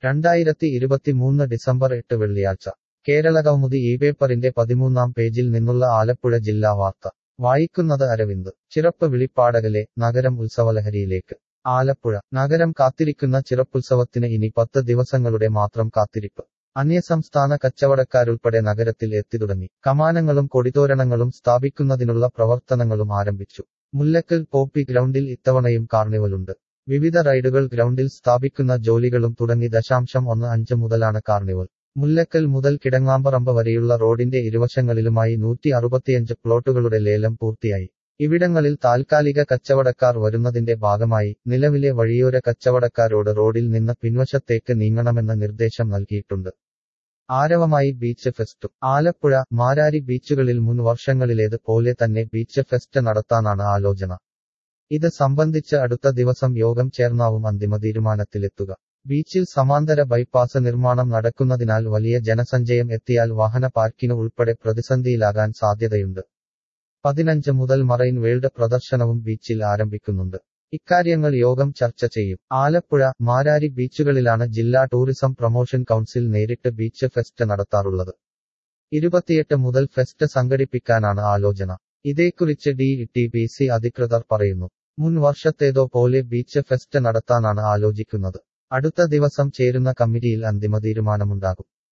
രണ്ടായിരത്തി ഇരുപത്തിമൂന്ന് ഡിസംബർ എട്ട് വെള്ളിയാഴ്ച കേരള കൗമുദി ഈ പേപ്പറിന്റെ പതിമൂന്നാം പേജിൽ നിന്നുള്ള ആലപ്പുഴ ജില്ലാ വാർത്ത വായിക്കുന്നത് അരവിന്ദ് ചിറപ്പ് വിളിപ്പാടകലെ നഗരം ഉത്സവലഹരിയിലേക്ക് ആലപ്പുഴ നഗരം കാത്തിരിക്കുന്ന ചിറപ്പുത്സവത്തിന് ഇനി പത്ത് ദിവസങ്ങളുടെ മാത്രം കാത്തിരിപ്പ് അന്യസംസ്ഥാന കച്ചവടക്കാരുൾപ്പെടെ നഗരത്തിൽ എത്തിത്തുടങ്ങി കമാനങ്ങളും കൊടിതോരണങ്ങളും സ്ഥാപിക്കുന്നതിനുള്ള പ്രവർത്തനങ്ങളും ആരംഭിച്ചു മുല്ലക്കൽ പോപ്പി ഗ്രൗണ്ടിൽ ഇത്തവണയും കാർണിവലുണ്ട് വിവിധ റൈഡുകൾ ഗ്രൗണ്ടിൽ സ്ഥാപിക്കുന്ന ജോലികളും തുടങ്ങി ദശാംശം ഒന്ന് അഞ്ച് മുതലാണ് കാർണിവൽ മുല്ലക്കൽ മുതൽ കിടങ്ങാമ്പറമ്പ് വരെയുള്ള റോഡിന്റെ ഇരുവശങ്ങളിലുമായി നൂറ്റി അറുപത്തിയഞ്ച് പ്ലോട്ടുകളുടെ ലേലം പൂർത്തിയായി ഇവിടങ്ങളിൽ താൽക്കാലിക കച്ചവടക്കാർ വരുന്നതിന്റെ ഭാഗമായി നിലവിലെ വഴിയോര കച്ചവടക്കാരോട് റോഡിൽ നിന്ന് പിൻവശത്തേക്ക് നീങ്ങണമെന്ന നിർദ്ദേശം നൽകിയിട്ടുണ്ട് ആരവമായി ബീച്ച് ഫെസ്റ്റും ആലപ്പുഴ മാരാരി ബീച്ചുകളിൽ മുൻ വർഷങ്ങളിലേത് പോലെ തന്നെ ബീച്ച് ഫെസ്റ്റ് നടത്താനാണ് ആലോചന ഇത് സംബന്ധിച്ച് അടുത്ത ദിവസം യോഗം ചേർന്നാവും അന്തിമ തീരുമാനത്തിലെത്തുക ബീച്ചിൽ സമാന്തര ബൈപ്പാസ് നിർമ്മാണം നടക്കുന്നതിനാൽ വലിയ ജനസഞ്ചയം എത്തിയാൽ വാഹന പാർക്കിന് ഉൾപ്പെടെ പ്രതിസന്ധിയിലാകാൻ സാധ്യതയുണ്ട് പതിനഞ്ച് മുതൽ മറൈൻ വേൾഡ് പ്രദർശനവും ബീച്ചിൽ ആരംഭിക്കുന്നുണ്ട് ഇക്കാര്യങ്ങൾ യോഗം ചർച്ച ചെയ്യും ആലപ്പുഴ മാരാരി ബീച്ചുകളിലാണ് ജില്ലാ ടൂറിസം പ്രൊമോഷൻ കൗൺസിൽ നേരിട്ട് ബീച്ച് ഫെസ്റ്റ് നടത്താറുള്ളത് ഇരുപത്തിയെട്ട് മുതൽ ഫെസ്റ്റ് സംഘടിപ്പിക്കാനാണ് ആലോചന ഇതേക്കുറിച്ച് ഡി ടി ബി സി അധികൃതർ പറയുന്നു മുൻ വർഷത്തേതോ പോലെ ബീച്ച് ഫെസ്റ്റ് നടത്താനാണ് ആലോചിക്കുന്നത് അടുത്ത ദിവസം ചേരുന്ന കമ്മിറ്റിയിൽ അന്തിമ തീരുമാനമുണ്ടാകും